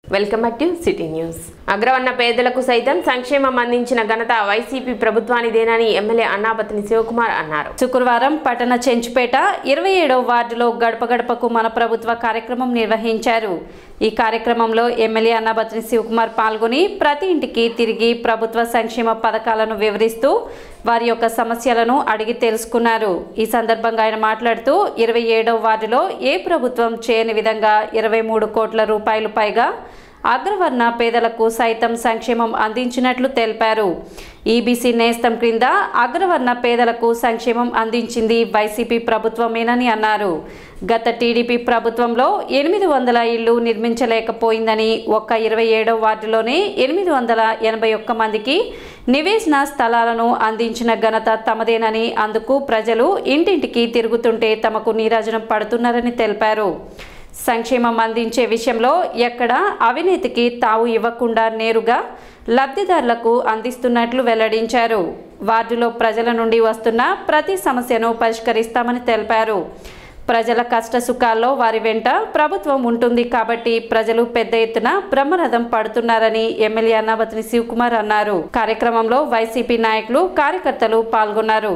Welcome to city news అగ్రవర్ణ పేదలకు సైతం సంక్షేమం అందించిన ఘనత వైసీపీ ప్రభుత్వానిదేనని ఎమ్మెల్యే అన్నాపతిని శివకుమార్ అన్నారు శుక్రవారం పట్టణ చెంచుపేట ఇరవై ఏడవ వార్డులో గడప గడపకు మన ప్రభుత్వ కార్యక్రమం నిర్వహించారు ఈ కార్యక్రమంలో ఎమ్మెల్యే అన్నాబత్రి శివకుమార్ పాల్గొని ప్రతి ఇంటికి తిరిగి ప్రభుత్వ సంక్షేమ పథకాలను వివరిస్తూ వారి యొక్క సమస్యలను అడిగి తెలుసుకున్నారు ఈ సందర్భంగా ఆయన మాట్లాడుతూ ఇరవై ఏడవ వార్డులో ఏ ప్రభుత్వం చేయని విధంగా ఇరవై మూడు కోట్ల రూపాయలు పైగా అగ్రవర్ణ పేదలకు సైతం సంక్షేమం అందించినట్లు తెలిపారు ఈబీసీ నేస్తం క్రింద అగ్రవర్ణ పేదలకు సంక్షేమం అందించింది వైసీపీ ప్రభుత్వమేనని అన్నారు గత టీడీపీ ప్రభుత్వంలో ఎనిమిది వందల ఇళ్లు నిర్మించలేకపోయిందని ఒక్క ఇరవై ఏడవ వార్డులోనే ఎనిమిది వందల ఎనభై ఒక్క మందికి నివేశన స్థలాలను అందించిన ఘనత తమదేనని అందుకు ప్రజలు ఇంటింటికి తిరుగుతుంటే తమకు నీరాజనం పడుతున్నారని తెలిపారు సంక్షేమం అందించే విషయంలో ఎక్కడ అవినీతికి తావు ఇవ్వకుండా నేరుగా లబ్ధిదారులకు అందిస్తున్నట్లు వెల్లడించారు వార్డులో ప్రజల నుండి వస్తున్న ప్రతి సమస్యను పరిష్కరిస్తామని తెలిపారు ప్రజల కష్ట సుఖాల్లో వారి వెంట ప్రభుత్వం ఉంటుంది కాబట్టి ప్రజలు పెద్ద ఎత్తున బ్రహ్మరథం పడుతున్నారని ఎమ్మెల్యే అన్నాబతిని శివకుమార్ అన్నారు కార్యక్రమంలో వైసీపీ నాయకులు కార్యకర్తలు పాల్గొన్నారు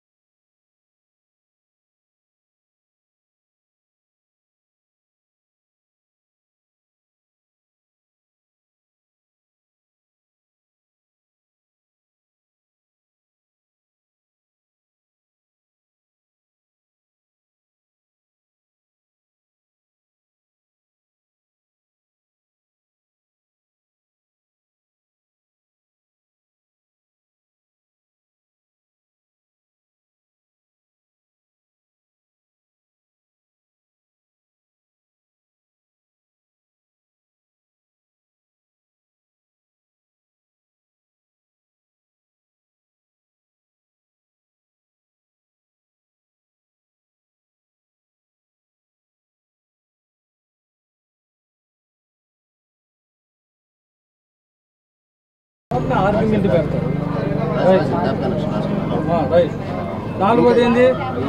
ఆర్గ్యుమెంట్ పెడతారు రైట్ ఆ, రైట్ నాలుగోది ఏంది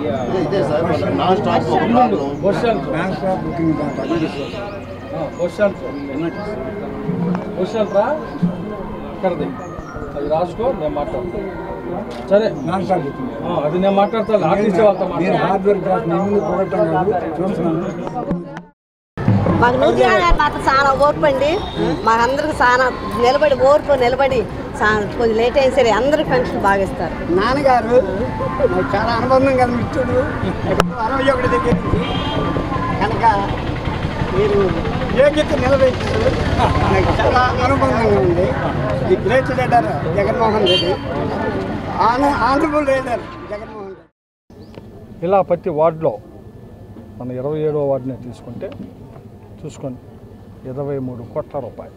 ఉండు, వర్షాలు ఆ, వర్షాలు వర్షాలు రా ఇక్కడది అది రాసుకో నేను మాట్లాడతాను సరే ఆ, అది నేను మాట్లాడతాను ఆర్టీసీ వాళ్ళతో మాట్లాడతాను మాకు నూతి మాకు చాలా ఓర్పు అండి మాకందరికి చాలా నిలబడి ఓర్పు నిలబడి చాలా కొంచెం లేట్ అయిన సరే అందరికి పెన్షన్ బాగా ఇస్తారు నాన్నగారు నాకు చాలా అనుబంధం కదా మిత్రుడు ఎప్పుడు అరవై ఒకటి దగ్గర నుంచి కనుక మీరు యోగ్యత నిలబెట్టారు నాకు చాలా అనుబంధంగా ఉంది the great leader Jaganmohan Reddy ఆన ఆనరబుల్ లీడర్ జగన్మోహన్ రెడ్డి ఇలా ప్రతి వార్డులో మన ఇరవై ఏడో వార్డుని తీసుకుంటే చూసుకోండి ఇరవై మూడు కోట్ల రూపాయలు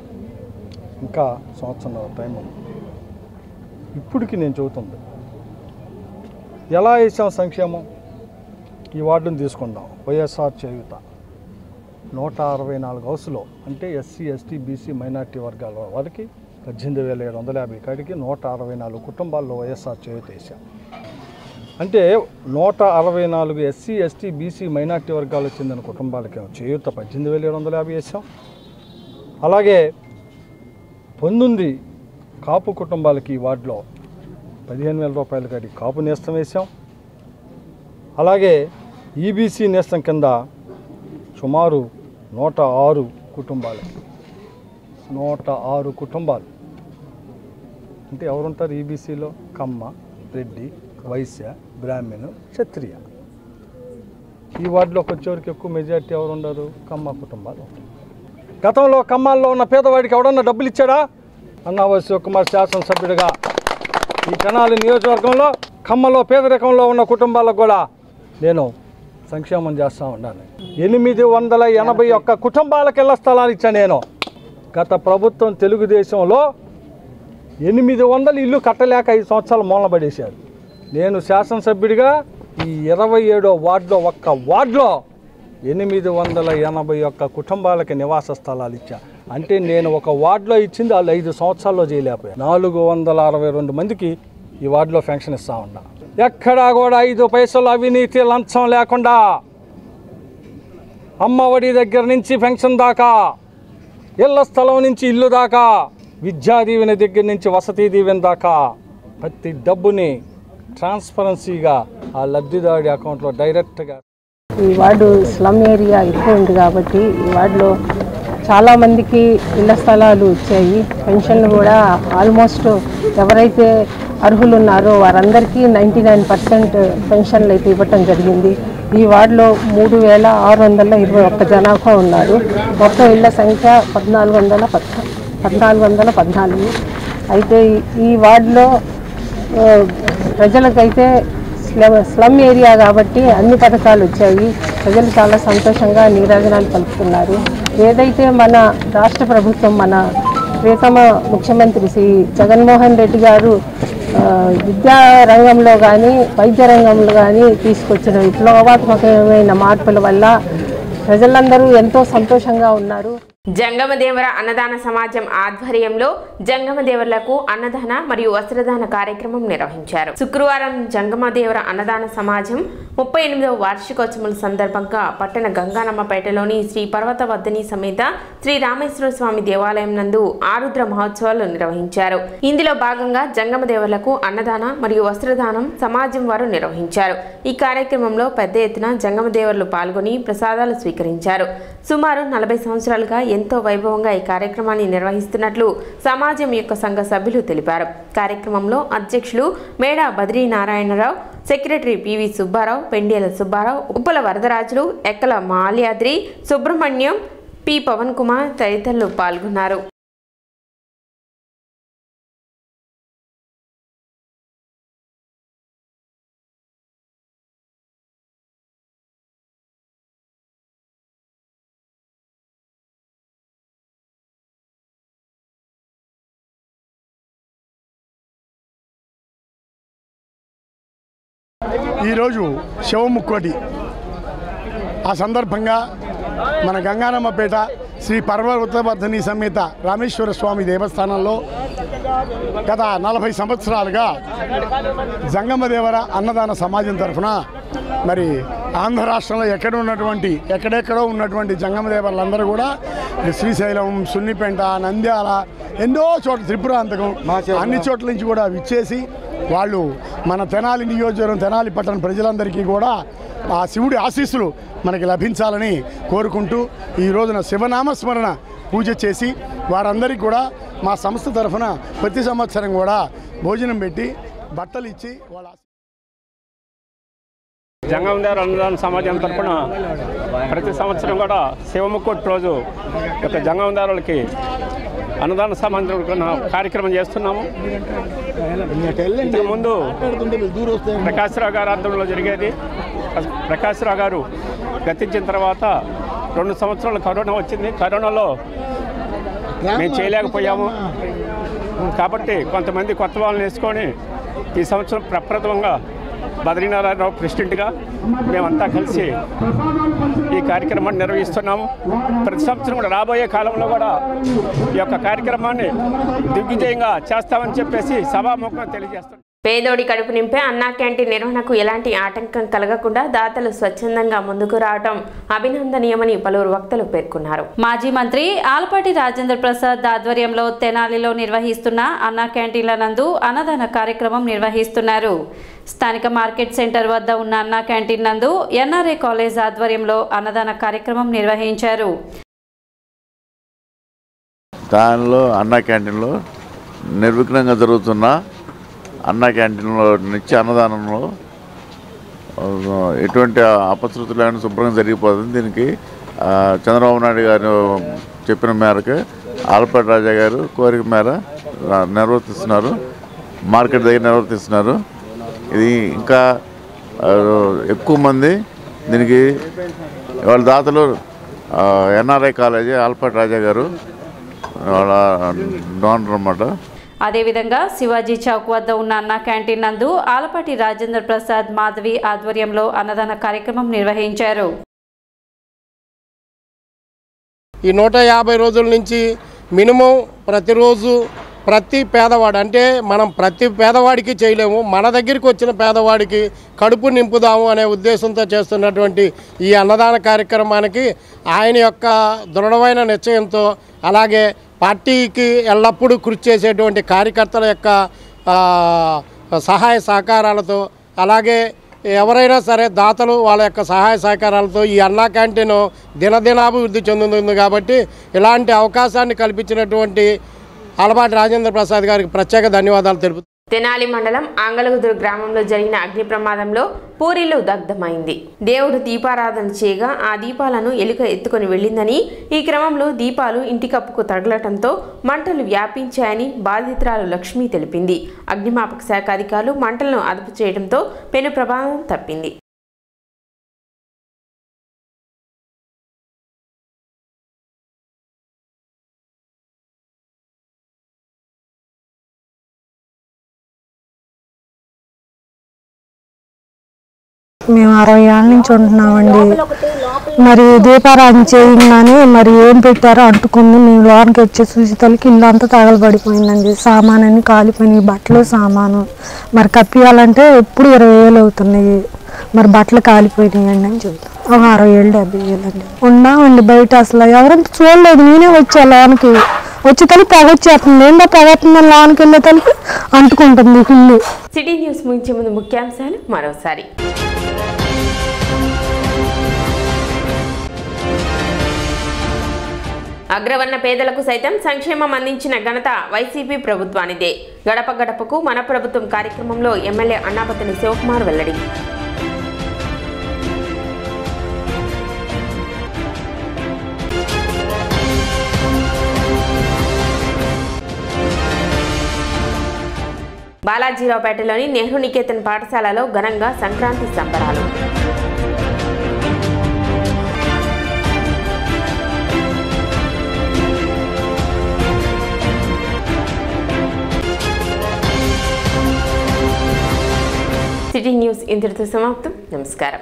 ఇంకా సంవత్సరం టైం ఉంది ఇప్పటికి నేను చెబుతుంది ఎలా వేసాం సంక్షేమం ఈ వార్డుని తీసుకుందాం వైఎస్ఆర్ చేయుత నూట అరవై నాలుగు హౌస్లో అంటే ఎస్సీ ఎస్టీ బీసీ మైనార్టీ వర్గాల వారికి పద్దెనిమిది వేల ఏడు వందల యాభై కాడికి నూట అరవై నాలుగు కుటుంబాల్లో వైఎస్ఆర్ చేయుత వేసాం అంటే నూట అరవై నాలుగు ఎస్సీ ఎస్టీ బీసీ మైనార్టీ వర్గాలకు చెందిన కుటుంబాలకి చేయూత పద్దెనిమిది వేల ఏడు వందల యాభై వేసాం అలాగే పంతొమ్మిది కాపు కుటుంబాలకి ఈ వార్డులో పదిహేను వేల రూపాయల కాడి కాపు నేస్తం వేసాం అలాగే ఈబీసీ నేస్తం కింద సుమారు నూట ఆరు కుటుంబాలకి నూట ఆరు కుటుంబాలు అంటే ఎవరుంటారు ఈబీసీలో కమ్మ రెడ్డి వైశ్య బ్రాహ్మణు క్షత్రియ ఈ వార్డులోకి వచ్చేవరకు ఎక్కువ మెజారిటీ ఎవరు ఉండరు కమ్మ కుటుంబాలు ఉంటాయి. గతంలో కమ్మాల్లో ఉన్న పేదవాడికి ఎవడన్నా డబ్బులు ఇచ్చాడా అన్నావ శివకుమార్ శాసనసభ్యుడిగా ఈ తెనాలి నియోజకవర్గంలో కమ్మలో పేదరికంలో ఉన్న కుటుంబాలకు కూడా నేను సంక్షేమం చేస్తూ ఉన్నాను ఎనిమిది వందల ఎనభై ఒక్క కుటుంబాలకు ఇళ్ల స్థలాలు ఇచ్చాను నేను గత ప్రభుత్వం తెలుగుదేశంలో ఎనిమిది వందలు ఇల్లు కట్టలేక ఐదు సంవత్సరాలు మూలబడేశారు నేను శాసనసభ్యుడిగా ఈ ఇరవై ఏడో వార్డులో ఒక్క వార్డులో ఎనిమిది వందల ఎనభై ఒక్క కుటుంబాలకి నివాస స్థలాలు ఇచ్చా అంటే నేను ఒక వార్డులో ఇచ్చింది వాళ్ళు ఐదు సంవత్సరాల్లో చేయలేకపోయా నాలుగు వందల అరవై రెండు మందికి ఈ వార్డులో పెన్షన్ ఇస్తా ఉన్నా ఎక్కడా కూడా ఐదు పైసలు అవినీతి లంచం లేకుండా అమ్మఒడి దగ్గర నుంచి పెన్షన్ దాకా ఇళ్ల స్థలం నుంచి ఇల్లు దాకా విద్యా దీవెన దగ్గర నుంచి వసతి దీవెన దాకా ప్రతి డబ్బుని ట్రాన్స్పరెన్సీగా ఆ లబ్ధిదారుడి అకౌంట్లో డైరెక్ట్గా ఈ వార్డు స్లమ్ ఏరియా ఎక్కువ ఉంది కాబట్టి ఈ వార్డులో చాలామందికి ఇళ్ల స్థలాలు వచ్చాయి పెన్షన్లు కూడా ఆల్మోస్ట్ ఎవరైతే అర్హులు ఉన్నారో వారందరికీ నైంటీ నైన్ పర్సెంట్ పెన్షన్లు అయితే ఇవ్వటం జరిగింది ఈ వార్డులో మూడు వేల ఆరు వందల ఇరవై ఒక్క జనాభా ఉన్నారు మొత్తం ఇళ్ల సంఖ్య పద్నాలుగు వందల పద్నా పద్నాలుగు వందల పద్నాలుగు అయితే ఈ- ఈ వార్డులో ఆ, ప్రజలకైతే స్లమ్ స్లమ్ ఏరియా కాబట్టి అన్ని పథకాలు వచ్చాయి ప్రజలు చాలా సంతోషంగా నీరాజనాలు పలుకుతున్నారు ఏదైతే మన రాష్ట్ర ప్రభుత్వం మన ప్రియతమ ముఖ్యమంత్రి శ్రీ జగన్మోహన్ రెడ్డి గారు ఆ, విద్యా రంగంలో కానీ వైద్య రంగంలో కానీ తీసుకొచ్చిన విప్లవాత్మకమైన మార్పుల వల్ల ప్రజలందరూ ఎంతో సంతోషంగా ఉన్నారు జంగమదేవర అన్నదాన సమాజం ఆధ్వర్యంలో జంగమదేవర్లకు అన్నదాన మరియు వస్త్రదాన కార్యక్రమం నిర్వహించారు శుక్రవారం జంగమదేవర అన్నదాన సమాజం ముప్పై ఎనిమిదవ వార్షికోత్సవం సందర్భంగా పట్టణ గంగానమ్మపేటలోని శ్రీ పర్వత వద్దని సమేత శ్రీ రామేశ్వర స్వామి దేవాలయం నందు ఆరుద్ర మహోత్సవాలు నిర్వహించారు ఇందులో భాగంగా జంగమదేవర్లకు అన్నదాన మరియు వస్త్రదానం సమాజం వారు నిర్వహించారు ఈ కార్యక్రమంలో పెద్ద ఎత్తున జంగమదేవర్లు పాల్గొని ప్రసాదాలు స్వీకరించారు సుమారు నలభై సంవత్సరాలుగా ఎంతో వైభవంగా ఈ కార్యక్రమాన్ని నిర్వహిస్తున్నట్లు సమాజం యొక్క సంఘ సభ్యులు తెలిపారు కార్యక్రమంలో అధ్యక్షులు మేడా బద్రీనారాయణరావు secretary PV Subbarao పెండేల Subbarao Uppala Varadarajulu ఎక్కల Malyadri Subrahmanyam P Pawan Kumar తదితరులు పాల్గొన్నారు ఈరోజు శివముక్కోటి ఆ సందర్భంగా మన గంగానమ్మపేట శ్రీ పర్వతవర్ధని సమేత రామేశ్వర స్వామి దేవస్థానంలో గత నలభై సంవత్సరాలుగా జంగమదేవర అన్నదాన సమాజం తరఫున మరి ఆంధ్ర రాష్ట్రంలో ఎక్కడ ఉన్నటువంటి ఎక్కడెక్కడో ఉన్నటువంటి జంగమదేవర్లందరూ కూడా శ్రీశైలం సున్నిపెంట నంద్యాల ఎన్నో చోట్ల త్రిపురాంతకం అన్ని చోట్ల నుంచి కూడా విచ్చేసి వాళ్ళు మన తెనాలి నియోజకవర్గం తెనాలి పట్టణ ప్రజలందరికీ కూడా ఆ శివుడి ఆశీస్సులు మనకి లభించాలని కోరుకుంటూ ఈ రోజున శివనామస్మరణ పూజ చేసి వారందరికీ కూడా మా సంస్థ తరఫున ప్రతి సంవత్సరం కూడా భోజనం పెట్టి బట్టలు ఇచ్చి వాళ్ళ జంగందేవర అన్నదాన సమాజం తరపున ప్రతి సంవత్సరం కూడా శివముక్కోటి రోజు యొక్క జంగందేవులకి అన్నదాన సమాజం కార్యక్రమం చేస్తున్నాము ఇంతకుముందు ప్రకాశ్రావు గారి ఆధ్వర్యంలో జరిగేది ప్రకాశ్రావు గారు గతించిన తర్వాత రెండు సంవత్సరాలు కరోనా వచ్చింది కరోనాలో మేము చేయలేకపోయాము కాబట్టి కొంతమంది కొత్త వాళ్ళని వేసుకొని ఈ సంవత్సరం ప్రప్రథమంగా బద్రీనారాయణరావు ప్రెసిడెంట్గా మేమంతా కలిసి ఈ కార్యక్రమాన్ని నిర్వహిస్తున్నాము ప్రతి సంవత్సరం కూడా రాబోయే కాలంలో కూడా ఈ యొక్క కార్యక్రమాన్ని దిగ్విజయంగా చేస్తామని చెప్పేసి సభాముఖంగా తెలియజేస్తున్నాం పేదోడి కడుపు నింపే అన్నా క్యాంటీన్ నిర్వహణకు ఎలాంటి ఆటంకం కలగకుండా దాతలు స్వచ్ఛందంగా ముందుకు రావడం అభినందనీయమని పలువురు వక్తలు పేర్కొన్నారు మాజీ మంత్రి ఆలపాటి రాజేంద్ర ప్రసాద్ ఆధ్వర్యంలో తెనాలిలో నిర్వహిస్తున్న అన్నా క్యాంటీన్ల నందు అన్నదాన కార్యక్రమం నిర్వహిస్తున్నారు స్థానిక మార్కెట్ సెంటర్ వద్ద ఉన్న అన్నా క్యాంటీన్ నందు ఎన్ఆర్ఏ కాలేజ్ ఆధ్వర్యంలో అన్నదాన కార్యక్రమం నిర్వహించారు దానిలో అన్న క్యాంటీన్లో నిర్విఘ్నంగా జరుగుతున్న అన్న క్యాంటీన్లో నిత్య అన్నదానంలో ఆ, ఎటువంటి అపశృతులు లేని శుభ్రంగా జరిగిపోతుంది దీనికి ఆ, చంద్రబాబు నాయుడు గారు చెప్పిన మేరకు ఆలపాటి రాజా గారు కోరిక మేర ఆ, నిర్వర్తిస్తున్నారు మార్కెట్ దగ్గర నిర్వర్తిస్తున్నారు ఇది ఇంకా ఆ, ఎక్కువ మంది దీనికి వాళ్ళ దాతలు ఎన్ఆర్ఐ కాలేజీ ఆలపాటి రాజా గారు వాళ్ళ డోనర్ అన్నమాట అదేవిధంగా శివాజీ చౌక్ వద్ద ఉన్న అన్న క్యాంటీన్ నందు ఆలపాటి రాజేంద్ర ప్రసాద్ మాధవి ఆధ్వర్యంలో అన్నదాన కార్యక్రమం నిర్వహించారు ఈ నూట యాభై రోజుల నుంచి మినిమం ప్రతిరోజు ప్రతి పేదవాడు అంటే మనం ప్రతి పేదవాడికి చేయలేము మన దగ్గరికి వచ్చిన పేదవాడికి కడుపు నింపుదాము అనే ఉద్దేశంతో చేస్తున్నటువంటి ఈ అన్నదాన కార్యక్రమానికి ఆయన యొక్క దృఢమైన నిశ్చయంతో అలాగే పార్టీకి ఎల్లప్పుడూ కృషి చేసేటువంటి కార్యకర్తల యొక్క ఆ, సహాయ సహకారాలతో అలాగే ఎవరైనా సరే దాతలు వాళ్ళ యొక్క సహాయ సహకారాలతో ఈ అన్నా క్యాంటీన్ దినదినాభివృద్ధి చెందుతుంది కాబట్టి ఇలాంటి అవకాశాన్ని కల్పించినటువంటి అలపాటి రాజేంద్ర ప్రసాద్ గారికి ప్రత్యేక ధన్యవాదాలు తెలుపు తెనాలి మండలం ఆంగలగుదురు గ్రామంలో జరిగిన అగ్ని ప్రమాదంలో పూరిలో దగ్ధమైంది దేవుడు దీపారాధన చేయగా ఆ దీపాలను ఎలుక ఎత్తుకొని వెళ్ళిందని ఈ క్రమంలో దీపాలు ఇంటి కప్పుకు తగలటంతో మంటలు వ్యాపించాయని బాధితురాలు లక్ష్మి తెలిపింది అగ్నిమాపక శాఖ అధికారులు మంటలను అదుపు చేయడంతో పెను ప్రమాదం తప్పింది మేము అరవై ఏళ్ళ నుంచి ఉంటున్నామండి మరి దీపారాధన చేయగానే మరి ఏం పెట్టారో అంటుకుంది మేము లోనికి వచ్చి చూసేతలకి ఇల్లు అంతా తగలబడిపోయిందండి సామాన్ అన్ని కాలిపోయినాయి బట్టలు సామాను మరి కప్పియాలంటే ఎప్పుడు ఇరవై వేలు అవుతున్నాయి మరి బట్టలు కాలిపోయినాయండి అని చెబుతాం ఒక అరవై ఏళ్ళు డెబ్బై వేలు అండి ఉన్నామండి బయట అసలు ఎవరంతా చూడలేదు నేనే వచ్చా లోనికి వచ్చే తలకి పొగొచ్చేస్తుంది ఏంటో పొగొస్తుంది లోనికి వెళ్ళే తలకి అంటుకుంటుంది ఇల్లు సిటీ న్యూస్ ముగించే ముందు ముఖ్యాంశాలు మరోసారి అగ్రవర్ణ పేదలకు సైతం సంక్షేమం అందించిన ఘనత వైసీపీ ప్రభుత్వానిదే గడప గడపకు మన ప్రభుత్వం కార్యక్రమంలో ఎమ్మెల్యే అన్నాపతిని శివకుమార్ వెల్లడి బాలాజీరావుపేటలోని నెహ్రూ నికేతన్ పాఠశాలలో ఘనంగా సంక్రాంతి సంబరాలు సిటీ న్యూస్ ఇంతటితో సమాప్తం నమస్కారం